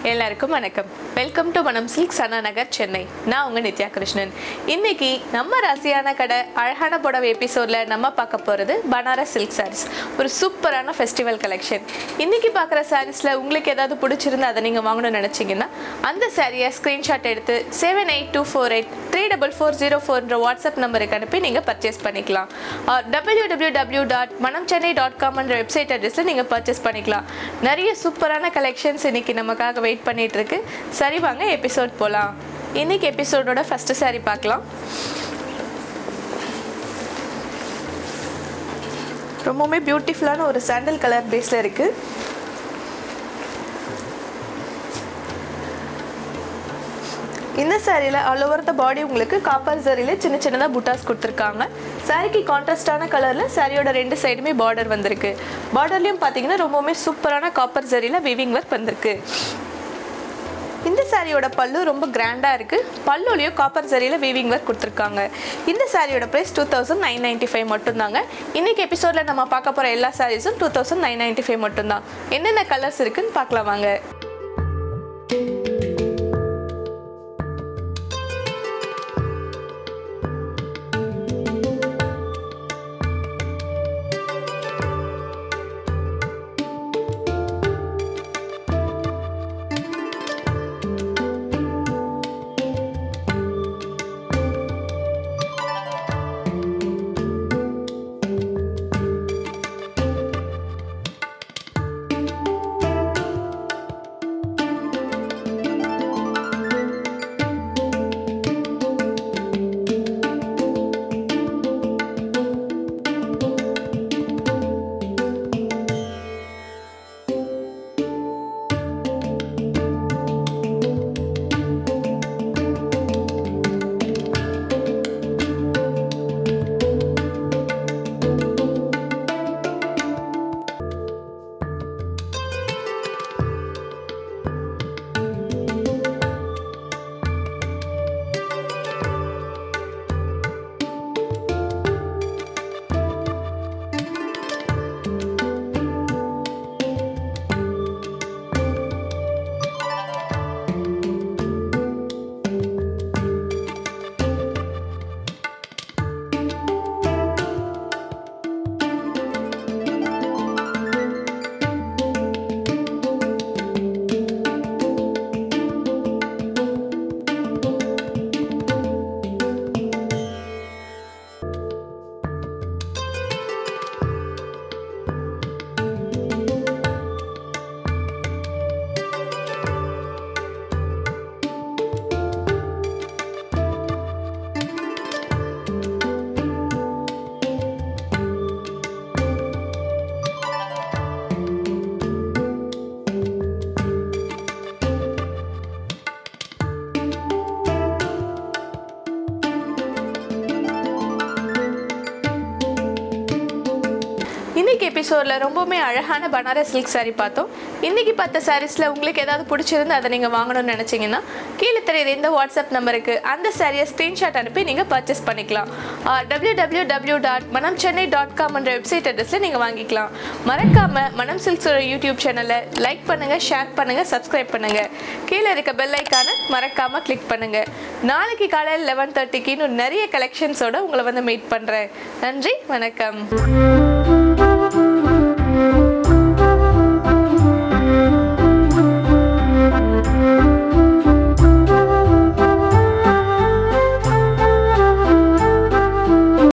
எல்லாருக்கும் வணக்கம் welcome to Manam Silk Sana Nagar Chennai நான் உங்க நித்யா கிருஷ்ணன் இன்னைக்கு நம்ம ராசியான கடை அழகான புடவை எபிசோட்ல நம்ம பார்க்க போறது பனாரஸ் சில்க் சாரீஸ் ஒரு சூப்பரான ஃபெஸ்டிவல் கலெக்ஷன் இன்னைக்கு பார்க்குற சாரீஸ்ல உங்களுக்கு ஏதாவது பிடிச்சிருந்து அதை நீங்க வாங்கணும்னு நினைச்சீங்கன்னா அந்த சாரியை ஸ்கிரீன்ஷாட் எடுத்து seven eight two four eight three double four zero ஃபோர்ன்ற வாட்ஸ்அப் நம்பருக்கு அனுப்பி நீங்க பர்ச்சேஸ் பண்ணிக்கலாம் டபிள்யூ டபிள்யூ டபிள்யூ டாட் மனம் சென்னை டாட் காம்ன்ற வெப்சைட் அட்ரஸில் நீங்கள் பர்ச்சேஸ் பண்ணிக்கலாம் நிறைய சூப்பரான கலெக்ஷன்ஸ் இன்னைக்கு நமக்காக வெயிட் பண்ணிட்டு இருக்கு சரி வாங்க எபிசோட் போகலாம் இன்னைக்கு எபிசோடோட ஃபர்ஸ்ட் saree பார்க்கலாம் ரொம்பவுமே பியூட்டிஃபுல்லான ஒரு சாண்டல் கலர் பேஸில் இருக்குது இந்த சாரியில் ஆல் ஓவர் த பாடி உங்களுக்கு காப்பர் சரியில் சின்ன சின்னதாக புட்டாஸ் கொடுத்துருக்காங்க சாரிக்கு கான்ட்ராஸ்டான கலரில் சாரியோட ரெண்டு சைடுமே பார்டர் வந்திருக்கு பார்டர்லையும் பார்த்தீங்கன்னா ரொம்பவுமே சூப்பரான காப்பர் சரியில் விவிங் ஒர்க் வந்திருக்கு இந்த சாரியோட பல்லு ரொம்ப கிராண்டாக இருக்குது பல்லுலையும் காப்பர் சரியில் வீவிங் ஒர்க் கொடுத்துருக்காங்க இந்த சாரியோட price two thousand nine ninety five மட்டும்தாங்க இன்றைக்கி எபிசோடில் நம்ம பார்க்க போகிற எல்லா சாரீஸும் two thousand nine ninety five மட்டும்தான் என்னென்ன கலர்ஸ் இருக்குன்னு பார்க்கலாம் வாங்க இன்னைக்கு எபிசோடில் ரொம்பவுமே அழகான பனாரஸ் சில்க் saree பார்த்தோம் இன்னைக்கு பார்த்த சாரீஸில் உங்களுக்கு ஏதாவது பிடிச்சிருந்து அதை நீங்கள் வாங்கணும்னு நினச்சிங்கன்னா கீழே தெரியுது இந்த வாட்ஸ்அப் நம்பருக்கு அந்த சாரியை ஸ்க்ரீன்ஷாட் அனுப்பி நீங்கள் பர்ச்சேஸ் பண்ணிக்கலாம் டபிள்யூ டபிள்யூ டபிள்யூ டாட் மனம் சென்னை டாட் காம்ன்ற வெப்சைட் அட்ரஸில் நீங்கள் வாங்கிக்கலாம் மறக்காமல் மனம் சில்க்ஸோட யூடியூப் சேனலை லைக் பண்ணுங்கள் ஷேர் பண்ணுங்கள் சப்ஸ்கிரைப் பண்ணுங்கள் கீழே இருக்க பெல் ஐக்கானை மறக்காமல் கிளிக் பண்ணுங்கள் நாளைக்கு காலையில் லெவன் தேர்ட்டிக்கு இன்னும் நிறைய கலெக்ஷன்ஸோட உங்களை வந்து மீட் பண்ணுறேன் நன்றி வணக்கம்